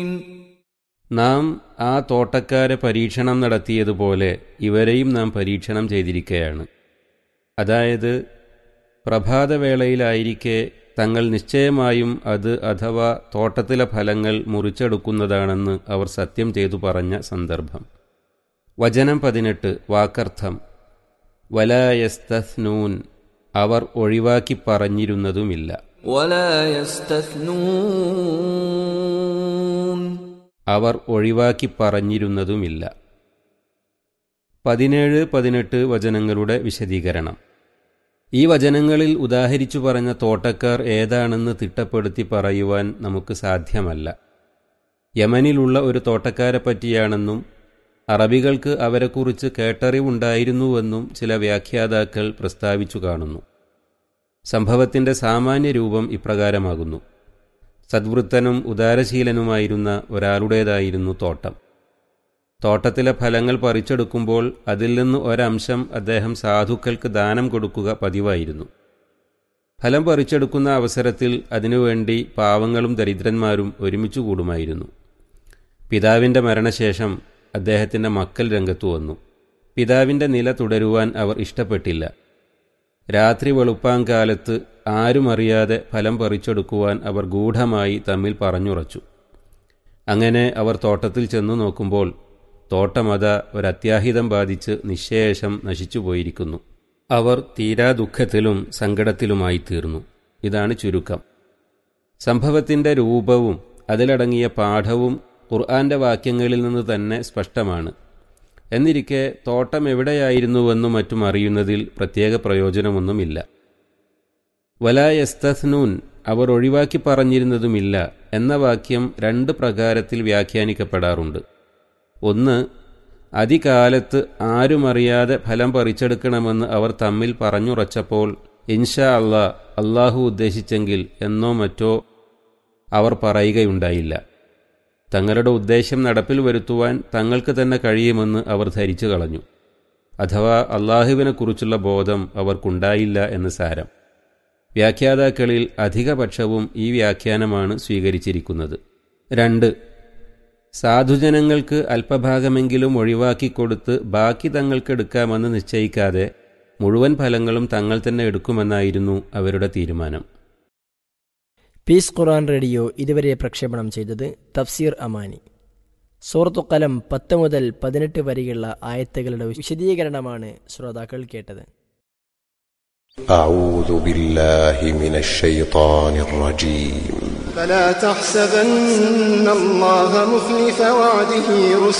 നാം ആ തോട്ടക്കാരെ പരീക്ഷണം നടത്തിയതുപോലെ ഇവരെയും നാം പരീക്ഷണം ചെയ്തിരിക്കുകയാണ് അതായത് പ്രഭാതവേളയിലായിരിക്കെ തങ്ങൾ നിശ്ചയമായും അത് അഥവാ തോട്ടത്തിലെ ഫലങ്ങൾ മുറിച്ചെടുക്കുന്നതാണെന്ന് അവർ സത്യം ചെയ്തു പറഞ്ഞ സന്ദർഭം വചനം പതിനെട്ട് വാക്കർത്ഥം വലായസ്തസ്നൂൻ അവർ ഒഴിവാക്കി പറഞ്ഞിരുന്നതുമില്ല ولا يستثنون അവർ ഒഴിവാക്കി പറഞ്ഞിരുന്നതുമില്ല പതിനേഴ് പതിനെട്ട് വചനങ്ങളുടെ വിശദീകരണം ഈ വചനങ്ങളിൽ ഉദാഹരിച്ചു പറഞ്ഞ തോട്ടക്കാർ ഏതാണെന്ന് തിട്ടപ്പെടുത്തി പറയുവാൻ നമുക്ക് സാധ്യമല്ല യമനിലുള്ള ഒരു തോട്ടക്കാരെ പറ്റിയാണെന്നും അറബികൾക്ക് അവരെക്കുറിച്ച് കേട്ടറിവുണ്ടായിരുന്നുവെന്നും ചില വ്യാഖ്യാതാക്കൾ പ്രസ്താവിച്ചു കാണുന്നു സംഭവത്തിൻ്റെ സാമാന്യ രൂപം ഇപ്രകാരമാകുന്നു സദ്വൃത്തനും ഉദാരശീലനുമായിരുന്ന ഒരാളുടേതായിരുന്നു തോട്ടം തോട്ടത്തിലെ ഫലങ്ങൾ പറിച്ചെടുക്കുമ്പോൾ അതിൽ നിന്ന് ഒരംശം അദ്ദേഹം സാധുക്കൾക്ക് ദാനം കൊടുക്കുക പതിവായിരുന്നു ഫലം പറിച്ചെടുക്കുന്ന അവസരത്തിൽ അതിനുവേണ്ടി പാവങ്ങളും ദരിദ്രന്മാരും ഒരുമിച്ചു കൂടുമായിരുന്നു പിതാവിൻ്റെ മരണശേഷം അദ്ദേഹത്തിൻ്റെ മക്കൾ രംഗത്തു വന്നു പിതാവിൻ്റെ നില തുടരുവാൻ അവർ ഇഷ്ടപ്പെട്ടില്ല രാത്രി വെളുപ്പാങ്കാലത്ത് ആരും അറിയാതെ ഫലം പറിച്ചെടുക്കുവാൻ അവർ ഗൂഢമായി തമ്മിൽ പറഞ്ഞുറച്ചു അങ്ങനെ അവർ തോട്ടത്തിൽ ചെന്നു നോക്കുമ്പോൾ തോട്ടമത ഒരത്യാഹിതം ബാധിച്ച് നിശേഷം നശിച്ചുപോയിരിക്കുന്നു അവർ തീരാ ദുഃഖത്തിലും സങ്കടത്തിലുമായി തീർന്നു ഇതാണ് ചുരുക്കം സംഭവത്തിൻ്റെ രൂപവും അതിലടങ്ങിയ പാഠവും ഖുർആന്റെ വാക്യങ്ങളിൽ നിന്ന് തന്നെ സ്പഷ്ടമാണ് എന്നിരിക്കെ തോട്ടം എവിടെയായിരുന്നുവെന്നും മറ്റും അറിയുന്നതിൽ പ്രത്യേക പ്രയോജനമൊന്നുമില്ല വലായസ്തസ്നൂൻ അവർ ഒഴിവാക്കി പറഞ്ഞിരുന്നതുമില്ല എന്ന വാക്യം രണ്ട് പ്രകാരത്തിൽ വ്യാഖ്യാനിക്കപ്പെടാറുണ്ട് ഒന്ന് അതികാലത്ത് ആരുമറിയാതെ ഫലം പറിച്ചെടുക്കണമെന്ന് അവർ തമ്മിൽ പറഞ്ഞുറച്ചപ്പോൾ ഇൻഷാ അള്ളാ അള്ളാഹു ഉദ്ദേശിച്ചെങ്കിൽ എന്നോ മറ്റോ അവർ പറയുകയുണ്ടായില്ല തങ്ങളുടെ ഉദ്ദേശം നടപ്പിൽ വരുത്തുവാൻ തങ്ങൾക്ക് തന്നെ കഴിയുമെന്ന് അവർ ധരിച്ചു കളഞ്ഞു അഥവാ അള്ളാഹുവിനെക്കുറിച്ചുള്ള ബോധം അവർക്കുണ്ടായില്ല എന്ന് സാരം വ്യാഖ്യാതാക്കളിൽ അധികപക്ഷവും ഈ വ്യാഖ്യാനമാണ് സ്വീകരിച്ചിരിക്കുന്നത് രണ്ട് സാധുജനങ്ങൾക്ക് അല്പഭാഗമെങ്കിലും ഒഴിവാക്കിക്കൊടുത്ത് ബാക്കി തങ്ങൾക്കെടുക്കാമെന്ന് നിശ്ചയിക്കാതെ മുഴുവൻ ഫലങ്ങളും തങ്ങൾ തന്നെ എടുക്കുമെന്നായിരുന്നു അവരുടെ തീരുമാനം പീസ് ഖുറാൻ റേഡിയോ ഇതുവരെ പ്രക്ഷേപണം ചെയ്തത് തഫ്സീർ അമാനി സൂറത്തു കലം പത്ത് മുതൽ പതിനെട്ട് വരെയുള്ള ആയത്തുകളുടെ വിശദീകരണമാണ് ശ്രോതാക്കൾ കേട്ടത് أعوذ بالله من الشيطان الرجيم فلا تحسبن الله مخلف وعده رسله